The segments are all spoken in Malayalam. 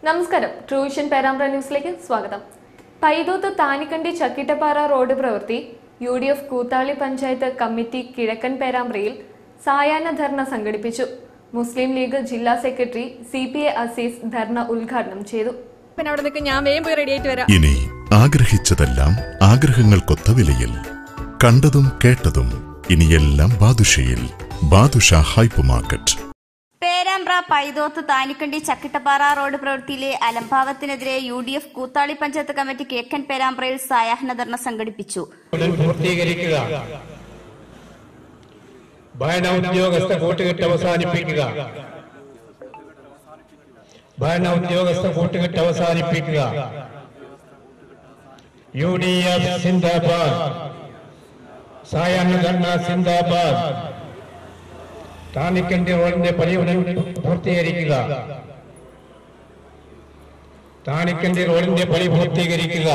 നമസ്കാരം ട്രൂവിഷൻ പേരാമ്പ്ര ന്യൂസിലേക്ക് സ്വാഗതം പൈതോത്ത് താനിക്കണ്ടി ചക്കിട്ടപ്പാറ റോഡ് പ്രവൃത്തി U D F Koothali panchayat committee കിഴക്കൻ പേരാമ്പ്രയിൽ സായാഹ്ന ധർണ സംഘടിപ്പിച്ചു മുസ്ലിം ലീഗ് ജില്ലാ secretary C P A Azeez dharna ഉദ്ഘാടനം ചെയ്തു പിന്നെ അവിടെ നിൽക്കും ഞാൻ വേഗം പോയി റെഡി ആയിട്ട് വരാം ഇനി ആഗ്രഹിച്ചതെല്ലാം ആഗ്രഹങ്ങൾക്കൊത്ത വിലയിൽ കണ്ടതും കേട്ടതും ഇനിയെല്ലാം ബാദുഷയിൽ Badusha hyper market Perambra Paithoth Thanikkandi Chakkittapara road പ്രവൃത്തിയിലെ അലംഭാവത്തിനെതിരെ U D F Koothali panchayat committee കിഴക്കൻ പേരാമ്പ്രയിൽ സായാഹ്ന ധർണ സംഘടിപ്പിച്ചു ഉടൻ പൂർത്തീകരിക്കുക ഭരണ ഉദ്യോഗസ്ഥ കൂട്ടുകെട്ട് അവസാനിപ്പിക്കുക ഭരണ ഉദ്യോഗസ്ഥ കൂട്ടുകെട്ട് അവസാനിപ്പിക്കുക യു ഡി എഫ് സിന്ദാബാദ് സായാഹ്ന ധർണ സിന്ദാബാദ് താനിക്കണ്ടി റോഡിന്റെ പണി ഉടൻ പൂർത്തീകരിക്കുക താനിക്കണ്ടി റോഡിന്റെ പണി പൂർത്തീകരിക്കുക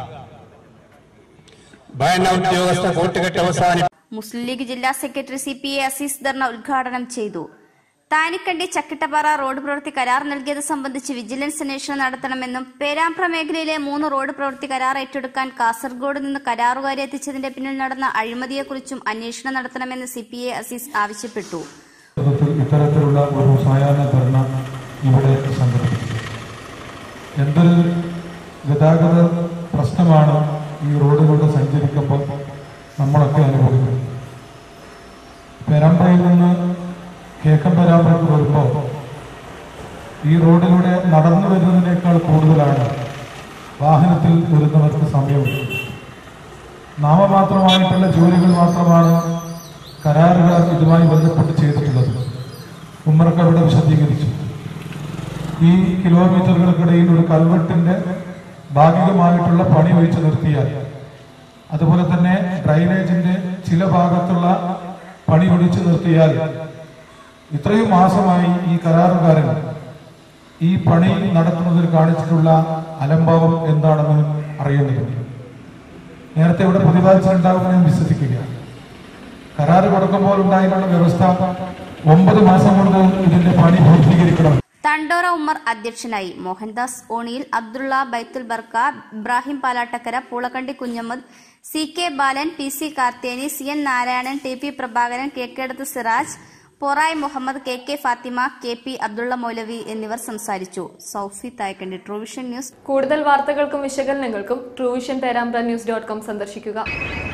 ഭരണ ഉദ്യോഗസ്ഥ കൂട്ടുകെട്ട് അവസാനിപ്പിക്കുക മുസ്ലിം ലീഗ് ജില്ലാ secretary C P A Azeez dharna ഉദ്ഘാടനം ചെയ്തു താനിക്കണ്ടി ചക്കിട്ടപ്പാറ റോഡ് പ്രവൃത്തി കരാർ നൽകിയത് സംബന്ധിച്ച് വിജിലൻസ് അന്വേഷണം നടത്തണമെന്നും പേരാമ്പ്ര മേഖലയിലെ മൂന്ന് റോഡ് പ്രവൃത്തി കരാർ ഏറ്റെടുക്കാൻ കാസർഗോഡ് നിന്ന് കരാറുകാരെ എത്തിച്ചതിന്റെ പിന്നിൽ നടന്ന അഴിമതിയെക്കുറിച്ചും അന്വേഷണം നടത്തണമെന്ന് സി പി എ അസീസ് ആവശ്യപ്പെട്ടു യഥാർത്ഥത്തിൽ ഇത്തരത്തിലുള്ള ഒരു സായാഹ്ന ധർണ ഇവിടെ സംഘടിപ്പിച്ചു എന്തൊരു ഗതാഗത പ്രശ്നമാണ് ഈ റോഡിലൂടെ സഞ്ചരിക്കുമ്പോൾ നമ്മളൊക്കെ അനുഭവിക്കുന്നത് പേരാമ്പ്രയിൽ നിന്ന് കേക്കം പേരാമ്പ്രയ്ക്ക് വരുമ്പോൾ ഈ റോഡിലൂടെ നടന്നു വരുന്നതിനേക്കാൾ കൂടുതലാണ് വാഹനത്തിൽ വരുന്നവർക്ക് സമയമുണ്ട് നാമമാത്രമായിട്ടുള്ള ജോലികൾ മാത്രമാണ് കരാറുകാർ ഇതുമായി ബന്ധപ്പെട്ട് ചെയ്തിട്ടുള്ളത് ഉമ്മർക്ക് അവിടെ വിശദീകരിച്ചു ഈ കിലോമീറ്ററുകൾക്കിടയിൽ ഒരു കൽവെട്ടിന്റെ ഭാഗികമായിട്ടുള്ള പണി ഒഴിച്ചു നിർത്തിയാൽ അതുപോലെ തന്നെ ഡ്രൈനേജിന്റെ ചില ഭാഗത്തുള്ള പണി ഒഴിച്ചു നിർത്തിയാൽ ഇത്രയും മാസമായി ഈ കരാറുകാരൻ ഈ പണി നടത്തുന്നതിൽ കാണിച്ചിട്ടുള്ള അലംഭാവം എന്താണെന്ന് അറിയേണ്ടതുണ്ട് നേരത്തെ ഇവിടെ പ്രതിപാദിച്ചിട്ടുണ്ടാകുമെന്ന് ഞാൻ വിശ്വസിക്കുകയാണ് കരാറ് കൊടുക്കുമ്പോൾ ഉണ്ടായിട്ടുള്ള വ്യവസ്ഥ ഒമ്പത് മാസം കൊണ്ട് ഇതിന്റെ പണി പൂർത്തീകരിക്കണം തണ്ടോറ ഉമ്മർ അധ്യക്ഷനായി മോഹൻദാസ് ഓണിയിൽ Abdulla Baithul Barka Ibrahim Palattakkara Poolakkandi Kunhammad C K Balan P C Kartheni C N Narayanan T P Prabhakaran Kekkedath Siraj Porai Muhammad K K Fathima K P Abdulla Moulavi എന്നിവർ സംസാരിച്ചു സൗഫി തായ്ക്കണ്ടി ട്രൂവിഷൻ ന്യൂസ് കൂടുതൽ വാർത്തകൾക്കും വിശകലനങ്ങൾക്കും TrueVision Perambra news dot com സന്ദർശിക്കുക